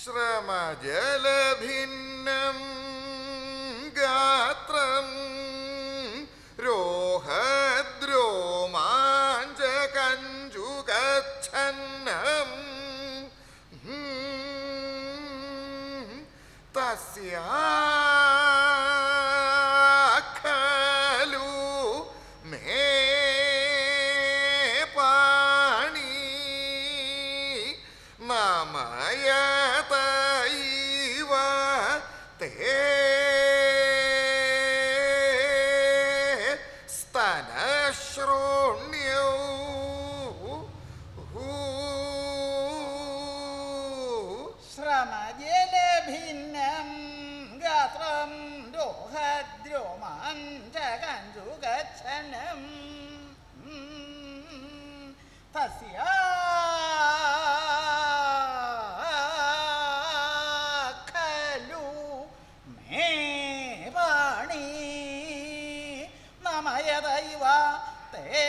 ശ്രമജലഭിന്നം ഗാത്രം രോഹദ്രോമാഞ്ചകഞ്ചുഗച്ഛന്നം തസ്യാഖലു may പാണി നമയതൈവ തേ സ്തനശ്രോണ്യൗ ശ്രമജലഭിന്നം ഗാത്രം രോഹദ്രോമാഞ്ചകഞ്ചുഗച്ഛനം തസ്യ ഖലു മേ പാണി നമയദൈവ തേ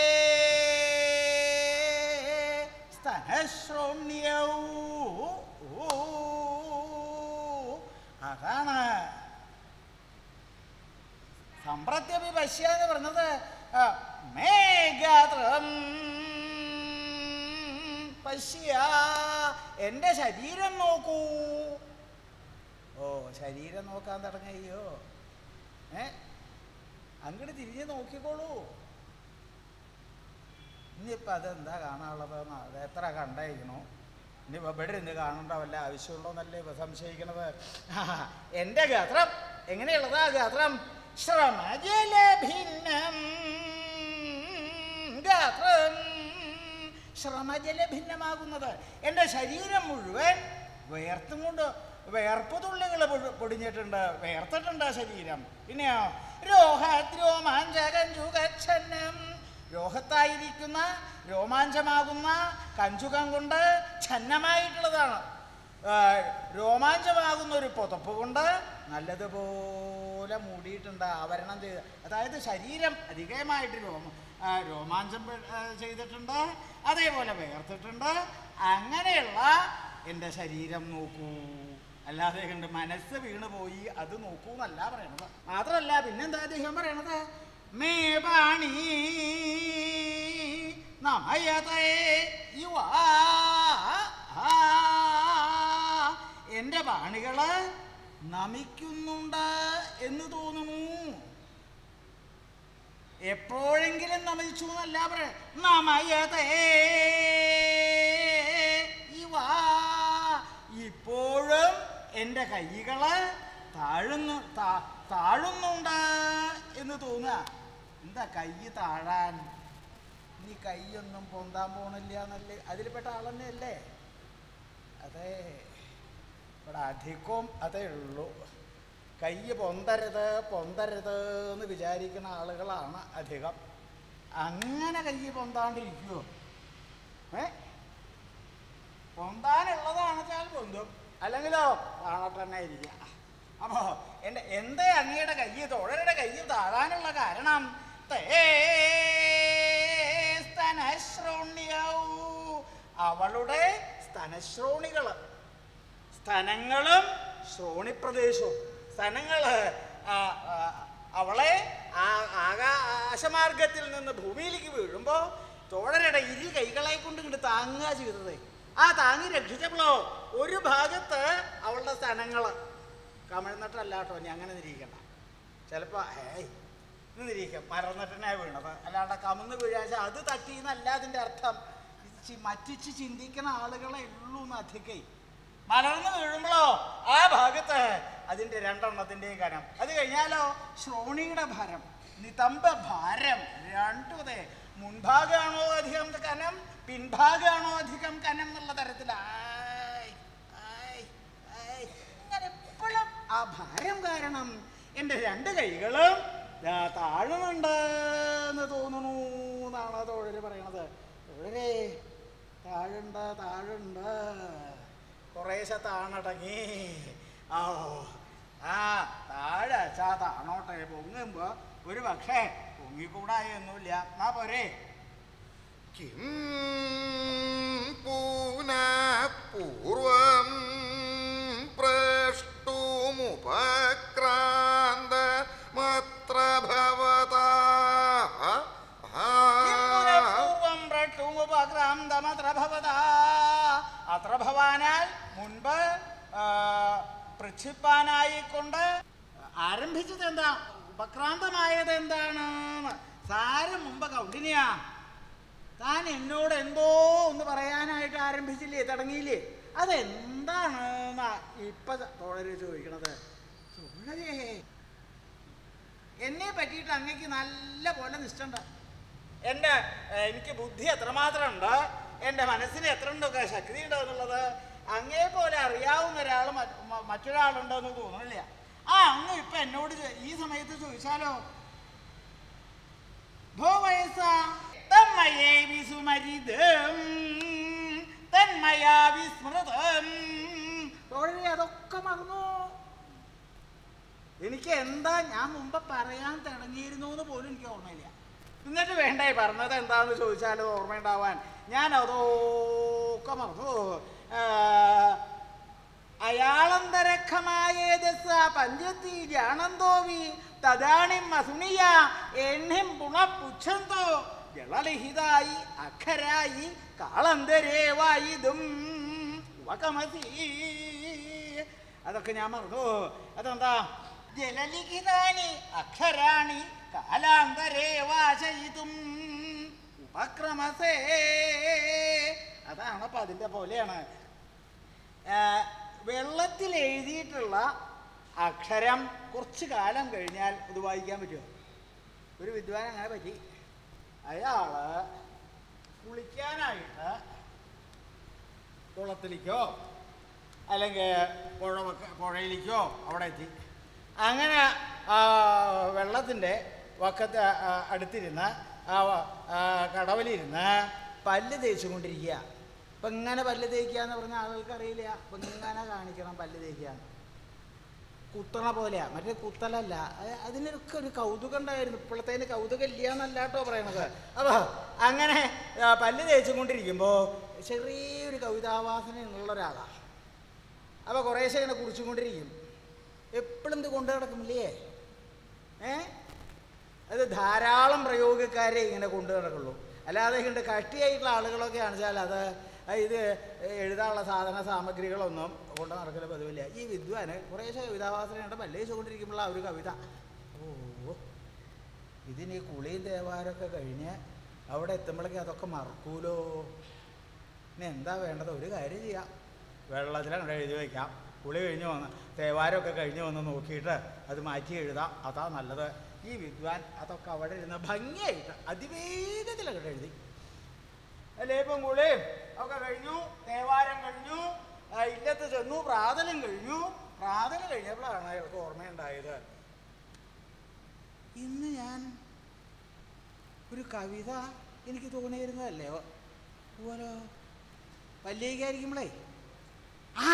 സ്തനശ്രോണ്യൗ അതാണ് സമ്പ്രത്യപി പശ്യ എന്ന് പറഞ്ഞത് ആ, മേഘാത്രം പശ്യ എൻ്റെ ശരീരം നോക്കൂ ഓ ശരീരം നോക്കാൻ തുടങ്ങിയോ ഏ അങ്ങോട്ട് തിരിഞ്ഞ് നോക്കിക്കോളൂ ഇനിയിപ്പോൾ അതെന്താ കാണാനുള്ളതെന്ന് അത് എത്ര കണ്ടായിരിക്കണോ ഇനിയിപ്പോൾ ഇവിടെ ഇരുന്ന് കാണേണ്ട വല്ല ആവശ്യമുണ്ടോന്നല്ലേ ഇപ്പം സംശയിക്കണത് എൻ്റെ ഗാത്രം എങ്ങനെയുള്ളതാ ഗാത്രം ശ്രമജലഭിന്നം ഗാത്രം ശ്രമജലഭിന്നമാകുന്നത് എൻ്റെ ശരീരം മുഴുവൻ വേർത്തും കൊണ്ട് വേർപ്പ് തുള്ളികൾ പൊടിഞ്ഞിട്ടുണ്ട് വേർത്തിട്ടുണ്ട് ശരീരം പിന്നെയോ രോഹദ്രോമാഞ്ചകഞ്ചുകച്ഛന്നം രോഹത്തായിരിക്കുന്ന രോമാഞ്ചമാകുന്ന കഞ്ചുകം കൊണ്ട് ഛന്നമായിട്ടുള്ളതാണ് ആ, രോമാഞ്ചമാകുന്ന ഒരു പുതപ്പ് കൊണ്ട് നല്ലതുപോലെ മൂടിയിട്ടുണ്ട് ആവരണം ചെയ്ത് അതായത് ശരീരം അധികമായിട്ട് രോമ ആ, രോമാഞ്ചം പെ- ആ, ചെയ്തിട്ടുണ്ട് അതേപോലെ വേർത്തിട്ടുണ്ട് അങ്ങനെയുള്ള എൻ്റെ ശരീരം നോക്കൂ അല്ലാതെ കണ്ട് മനസ്സ് വീണ് പോയി അത് നോക്കൂ എന്നല്ല പറയണത് മാത്രമല്ല പിന്നെന്താ അദ്ദേഹം പറയണത് മേ പാണി നമയതേ യുവാ എൻ്റെ പാണികള് നമിക്കുന്നുണ്ട് എന്ന് തോന്നുന്നു എപ്പോഴെങ്കിലും നമിച്ചു എന്നല്ല പറയാ നമയതേ ഇവാ ഇപ്പോഴും എൻ്റെ കൈകള് താഴുന്നു താ- താഴുന്നുണ്ട് എന്ന് തോന്നുക എന്താ കൈ താഴാൻ ഇനി കൈയൊന്നും പൊന്താൻ പോണില്ല എന്നല്ലേ അതിൽപ്പെട്ട ആളെന്നെയല്ലേ അതെ ഇവിടെ അധികവും അതേ ഉള്ളൂ കൈ പൊന്തരുത് പൊന്തരുത് എന്ന് വിചാരിക്കുന്ന ആളുകളാണ് അധികം അങ്ങനെ കൈ പൊന്താണ്ടിരിക്കുമോ ഏ പൊന്താനുള്ളതാണ് വെച്ചാൽ പൊന്തും അല്ലെങ്കിലോ കാണട്ടെ തന്നെ ഇരിക്കുക അപ്പോ എൻ്റെ എന്തേ അങ്ങയുടെ കൈ തോഴരുടെ കൈ താഴാനുള്ള കാരണം തേ സ്തനശ്രോണ്യൗ അവളുടെ സ്തനശ്രോണികള് സ്തനങ്ങളും ശ്രോണിപ്രദേശവും സ്തനങ്ങള് ആ, ആ, അവളെ ആ ആകാശമാർഗത്തിൽ നിന്ന് ഭൂമിയിലേക്ക് വീഴുമ്പോ തോഴരുടെ ഇരു കൈകളെ കൊണ്ട് ഇങ്ങോട്ട് താങ്ങുക ചെയ്തത് ആ താങ്ങി രക്ഷിച്ചപ്പോഴോ ഒരു ഭാഗത്ത് അവളുടെ സ്തനങ്ങള് കമിഴ്ന്നിട്ടല്ല കേട്ടോ ഇനി അങ്ങനെ നിരീക്കണ്ട ചിലപ്പോ ഏയ് ഇത് നിരീക്കും മറന്നിട്ടന്നെ വീണത് അല്ലാണ്ട് കമന്ന് വീഴാച്ച അത് തട്ടി എന്നല്ല അതിന്റെ അർത്ഥം ഇത് ചി- മറ്റിച്ച് ചിന്തിക്കുന്ന ആളുകളെ ഉള്ളൂ എന്ന് അധികേ മലർന്ന് വീഴുമ്പോഴോ ആ ഭാഗത്ത് അതിന്റെ രണ്ടെണ്ണത്തിന്റെയും കനം അത് കഴിഞ്ഞാലോ ശ്രോണിയുടെ ഭാരം നിതംബ ഭാരം രണ്ടും അതെ മുൻഭാഗമാണോ അധികം കനം പിൻഭാഗമാണോ അധികം കനം എന്നുള്ള തരത്തിൽ ആയ്, ആയ്, ആയ്. ഇങ്ങനെ എപ്പോഴും ആ ഭാരം കാരണം എൻ്റെ രണ്ട് കൈകളും ദാ താഴുന്നുണ്ട് എന്ന് തോന്നുന്നു എന്നാണ് തോഴര് പറയണത് തോഴരേ താഴുണ്ട് താഴുണ്ട് കുറേശ്ശെ താണടങ്ങി ആ ആ താഴെ ചാ താണോട്ടെ പൊങ്ങുമ്പോ ഒരു പക്ഷേ പൊങ്ങിക്കൂടായൊന്നുമില്ല എന്നാ പോരെ കിം പൂന പൂർവം ഛാത്രഭവാനാൽ മുൻപ് ആ, പൃച്ഛിപ്പാനായിക്കൊണ്ട് ആരംഭിച്ചത് എന്താ ഉപക്രാന്തമായത് എന്താണ് സാരം മുമ്പ് കൗണ്ടിനിയാ താൻ എന്നോട് എന്തോ ഒന്ന് പറയാനായിട്ട് ആരംഭിച്ചില്ലേ തുടങ്ങിയില്ലേ അതെന്താണ് ഇപ്പൊ തോഴര് ചോദിക്കണത് തോഴരേ എന്നെ പറ്റിയിട്ട് അങ്ങക്ക് നല്ല പോലെ നിഷ്ഠുണ്ട് എൻ്റെ ഏഹ്, എനിക്ക് ബുദ്ധി എത്രമാത്രം ഉണ്ട് എൻ്റെ മനസ്സിന് എത്ര ഉണ്ടൊക്കെ ശക്തി ഉണ്ട് എന്നുള്ളത് അങ്ങേ പോലെ അറിയാവുന്ന ഒരാൾ മറ്റൊരാളുണ്ടോ എന്ന് തോന്നുന്നില്ല ആ അങ്ങ് ഇപ്പൊ എന്നോട് ചോ- ഈ സമയത്ത് ചോദിച്ചാലോ ഭോ വയസ്സ തന്മയേ വിസുമരിതം തന്മയാ വിസ്മൃതം തോഴരെ അതൊക്കെ മറന്നു എനിക്ക് എന്താ ഞാൻ മുമ്പ് പറയാൻ തുടങ്ങിയിരുന്നു എന്ന് പോലും എനിക്ക് ഓർമ്മയില്ല എന്നിട്ട് വേണ്ടേ പറഞ്ഞത് എന്താന്ന് ചോദിച്ചാൽ ഓർമ്മയുണ്ടാവാൻ ഞാൻ അതൊക്കെ മറന്നു ആ, അയാളന്തരഖമായേതസ പഞ്ചത്തി ജാനന്തോവി തദാണിം അസുണിയ എണ്ണിം പുണപ്പുച്ഛന്തോ ജളലിഹിതായി അഖരായി കാളന്തരേവായിതും ഉപകമസി അതൊക്കെ ഞാൻ മറന്നു അതെന്താ ജലലിഖിതാനി അക്ഷരാണി കാലാന്തരേ വാശയിതും ഉപക്രമസേ അതാണ് അപ്പൊ അതിന്റെ പോലെയാണ് ആ, വെള്ളത്തിൽ എഴുതിയിട്ടുള്ള അക്ഷരം കുറച്ച് കാലം കഴിഞ്ഞാൽ അത് വായിക്കാൻ പറ്റുമോ ഒരു വിദ്വാൻ അങ്ങനെ പറ്റി അയാള് കുളിക്കാനായിട്ട് കുളത്തിലേക്കോ അല്ലെങ്കിൽ പുഴ വക്ക- പുഴയിലേക്കോ അവിടെ എത്തി അങ്ങനെ ആ, വെള്ളത്തിൻ്റെ വക്കത്ത് ആ, അടുത്തിരുന്ന് ആ വ- ആ, കടവിലിരുന്ന് പല്ല് തേച്ചുകൊണ്ടിരിക്കുക അപ്പം ഇങ്ങനെ പല്ല് തേക്കുക എന്ന് പറഞ്ഞാൽ ആളുകൾക്ക് അറിയില്ല അപ്പം ഇങ്ങനെ കാണിക്കണം പല്ല് തേക്കുക കുത്തണ പോലെയാ മറ്റേ കുത്തലല്ല അത് അതിനൊക്കെ ഒരു കൗതുകം ഉണ്ടായിരുന്നു ഇപ്പോഴത്തേന് കൗതുകം ഇല്ല എന്നല്ല കേട്ടോ പറയണത് അപ്പോൾ അങ്ങനെ ആ, പല്ല് തേച്ചുകൊണ്ടിരിക്കുമ്പോൾ ചെറിയൊരു കവിതാവാസന ഉള്ള ഒരാളാണ് അപ്പോൾ കുറേശ്ശെ ഇങ്ങനെ കുടിച്ചുകൊണ്ടിരിക്കും എപ്പോഴും ഇത് കൊണ്ടു നടക്കുമില്ലേ ഏ അത് ധാരാളം പ്രയോഗക്കാരെ ഇങ്ങനെ കൊണ്ടു നടക്കുള്ളൂ അല്ലാതെ ഇങ്ങോട്ട് കട്ടിയായിട്ടുള്ള ആളുകളൊക്കെ ആണെച്ചാൽ അത് ആ ഇത് എഴുതാനുള്ള സാധന സാമഗ്രികളൊന്നും കൊണ്ട് നടക്കുന്ന പതിവില്ല ഈ വിദ്വാന് കുറേശ്ശെ കവിതാവാസനയുണ്ട് പല്ലേച്ചുകൊണ്ടിരിക്കുമ്പോൾ ആ ഒരു കവിത ഓ ഇതിന് ഈ കുളിയും ദേവാരമൊക്കെ കഴിഞ്ഞ് അവിടെ എത്തുമ്പോഴേക്കും അതൊക്കെ മറക്കൂലോ ഇനി എന്താ വേണ്ടത് ഒരു കാര്യം ചെയ്യാം വെള്ളത്തിലങ്ങോട്ട് എഴുതി വയ്ക്കാം കുളി കഴിഞ്ഞ് വന്ന് തേവാരമൊക്കെ കഴിഞ്ഞ് വന്ന് നോക്കിയിട്ട് അത് മാറ്റി എഴുതാം അതാ നല്ലത് ഈ വിദ്വാൻ അതൊക്കെ അവിടെ ഇരുന്ന് ഭംഗിയായിട്ട് അതിവേഗത്തിൽ അങ്ങോട്ട് എഴുതി അല്ലേ ഇപ്പം കുളിയും ഒക്കെ കഴിഞ്ഞു തേവാരം കഴിഞ്ഞു ആ, ഇല്ലത്ത് ചെന്നു പ്രാതലും കഴിഞ്ഞു പ്രാതൽ കഴിഞ്ഞപ്പോഴാണ് അയാൾക്ക് ഓർമ്മയുണ്ടായത് ഇന്ന് ഞാൻ ഒരു കവിത എനിക്ക് തോന്നിയിരുന്നതല്ലേ പോലോ പല്ലിയേക്കായിരിക്കുമ്പളേ ആ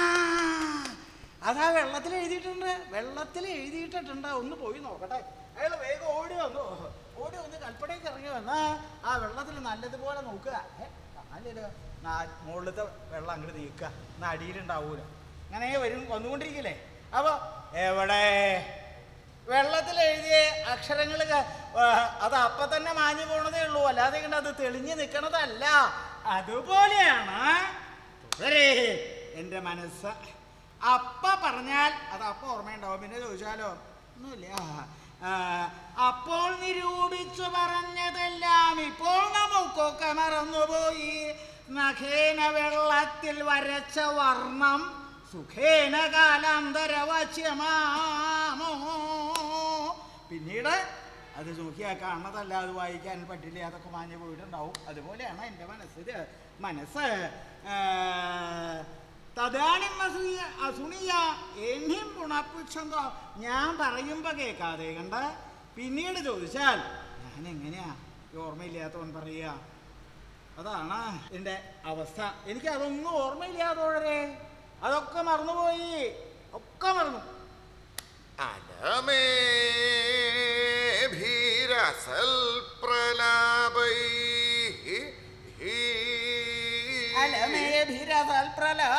അതാ വെള്ളത്തിൽ എഴുതിയിട്ടുണ്ട് വെള്ളത്തിൽ എഴുതിയിട്ടിട്ടുണ്ട് ഒന്ന് പോയി നോക്കട്ടെ അയാൾ വേഗം ഓടി വന്നു ഓടി വന്ന് കൽപ്പടയ്ക്ക് ഇറങ്ങി വന്ന ആ വെള്ളത്തിൽ നല്ലതുപോലെ നോക്കുക ഏ, കാലില് നാ- മുകളിലത്തെ വെള്ളം അങ്ങോട്ട് നീക്കുക എന്നാ അടിയിലുണ്ടാവൂല അങ്ങനെ വരും വന്നുകൊണ്ടിരിക്കില്ലേ അപ്പൊ എവിടെ വെള്ളത്തിൽ എഴുതിയ അക്ഷരങ്ങൾ അത് അപ്പൊ തന്നെ മാഞ്ഞു പോണതേ ഉള്ളൂ അല്ലാതെ കണ്ട് അത് തെളിഞ്ഞു നിൽക്കണതല്ല അതുപോലെയാണ് തുടരേ എൻ്റെ മനസ്സ് അപ്പ പറഞ്ഞാൽ അത് അപ്പ ഓർമ്മയുണ്ടാവും പിന്നെ ചോദിച്ചാലോ ഒന്നുമില്ല ആ, അപ്പോൾ നിരൂപിച്ചു പറഞ്ഞതെല്ലാം ഇപ്പോൾ നമുക്കൊക്കെ മറന്നുപോയി നഖേന വെള്ളത്തിൽ വരച്ച വർണ്ണം സുഖേന കാലാന്തരവാച്യമാമോ പിന്നീട് അത് നോക്കിയാൽ കാണുന്നതല്ല അത് വായിക്കാൻ പറ്റില്ല അതൊക്കെ മാഞ്ഞു പോയിട്ടുണ്ടാവും അതുപോലെയാണ് എൻ്റെ മനസ്സിൽ മനസ്സ് ആ, തദാണിം അസൂയ അസുണിയ എന്നിം ഗുണപുച്ഛന്തോ ഞാൻ പറയുമ്പോൾ കേൾക്കാതെ കണ്ട പിന്നീട് ചോദിച്ചാൽ ഞാൻ എങ്ങനെയാ ഈ ഓർമ്മയില്ലാത്തവൻ പറയുക അതാണ് എൻ്റെ അവസ്ഥ എനിക്ക് അതൊന്നും ഓർമ്മയില്ലാതോഴരെ അതൊക്കെ മറന്നുപോയി ഒക്കെ മറന്നു അനമേഭിരസൽ പ്രലാപൈ അലമേഭിരസൽ പ്രലാപൈ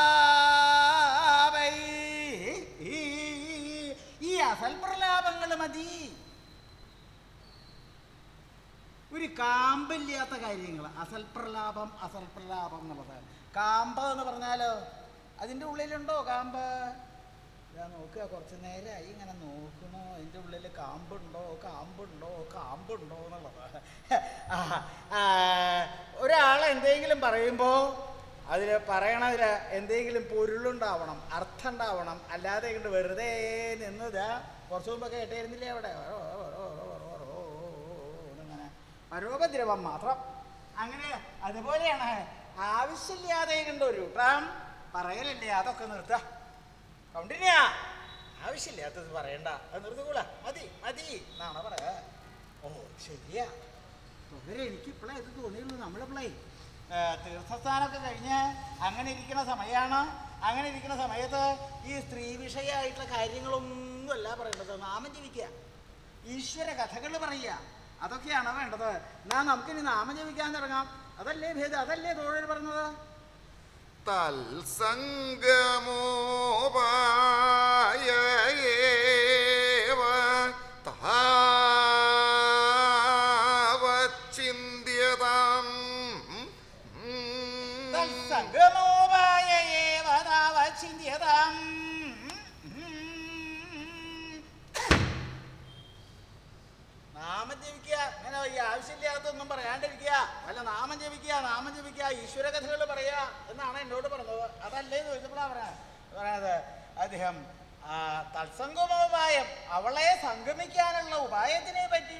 ഈ അസൽ പ്രലാപങ്ങൾ മതി ഒരു കാമ്പ് കാമ്പില്ലാത്ത കാര്യങ്ങൾ അസൽപ്രലാപം അസൽപ്രലാപം എന്നുള്ളത് കാമ്പ് എന്ന് പറഞ്ഞാലോ അതിൻ്റെ ഉള്ളിലുണ്ടോ കാമ്പ് ഞാൻ നോക്കുക കുറച്ച് നേരമായി ഇങ്ങനെ നോക്കണോ അതിൻ്റെ ഉള്ളിൽ കാമ്പുണ്ടോ കാമ്പുണ്ടോ കാമ്പുണ്ടോ എന്നുള്ളത് ആ, ആ, ഒരാൾ എന്തെങ്കിലും പറയുമ്പോൾ അതിൽ പറയണതിൽ എന്തെങ്കിലും പൊരുളുണ്ടാവണം അർത്ഥം ഉണ്ടാവണം അല്ലാതെ ഇങ്ങോട്ട് വെറുതെ നിന്നത് കുറച്ച് മുമ്പൊക്കെ കേട്ടായിരുന്നില്ലേ അവിടെ ഓ, ഓ, ഓ, ഓ, ഓ, ഓ, ഓ, ഓ, എന്നിങ്ങനെ പരോപദ്രവം മാത്രം അങ്ങനെ അതുപോലെയാണ് ആവശ്യമില്ലാതെ കണ്ട് ഒരു കൂട്ടം പറയലല്ലേ അതൊക്കെ നിർത്താം കൗണ്ടിന്യ ആവശ്യമില്ലാത്തത് പറയണ്ട അത് നിർത്തുകൂല മതി മതി എന്നാണ് പറയാ ഓ ശരിയാ പകരം എനിക്ക് ഇപ്പോഴേ ഇത് തോന്നിയുള്ളൂ നമ്മളിപ്പോഴേ തീർത്ഥസ്ഥാനമൊക്കെ കഴിഞ്ഞ് അങ്ങനെ ഇരിക്കുന്ന സമയമാണ് അങ്ങനെ ഇരിക്കുന്ന സമയത്ത് ഈ സ്ത്രീ വിഷയമായിട്ടുള്ള കാര്യങ്ങളൊന്നും അല്ല പറയേണ്ടത് നാമം ജപിക്കുക ഈശ്വര കഥകൾ പറയുക അതൊക്കെയാണ് വേണ്ടത് എന്നാ നമുക്കിനി നാമം ജപിക്കാൻ തുടങ്ങാം അതല്ലേ ഭേദം അതല്ലേ തോഴൽ പറഞ്ഞത് തത്സംഗമോപായേവ താവച്ചിന്യതാം തത്സംഗമോപായേവ താവച്ഛിന്യതാം. നാമം ജപിക്കുക അങ്ങനെ ഈ ആവശ്യമില്ലാത്തൊന്നും പറയാണ്ടിരിക്കുക വല്ല നാമം ജപിക്കുക നാമം ജപിക്കുക ഈശ്വര കഥകൾ പറയുക എന്നാണ് എന്നോട് പറഞ്ഞത് അതല്ലേ എന്ന് ചോദിച്ചപ്പോഴാണ് പറയാ പറയണത് അദ്ദേഹം ആ, തത്സംഗമോപായം അവളെ സംഗമിക്കാനുള്ള ഉപായത്തിനെ പറ്റി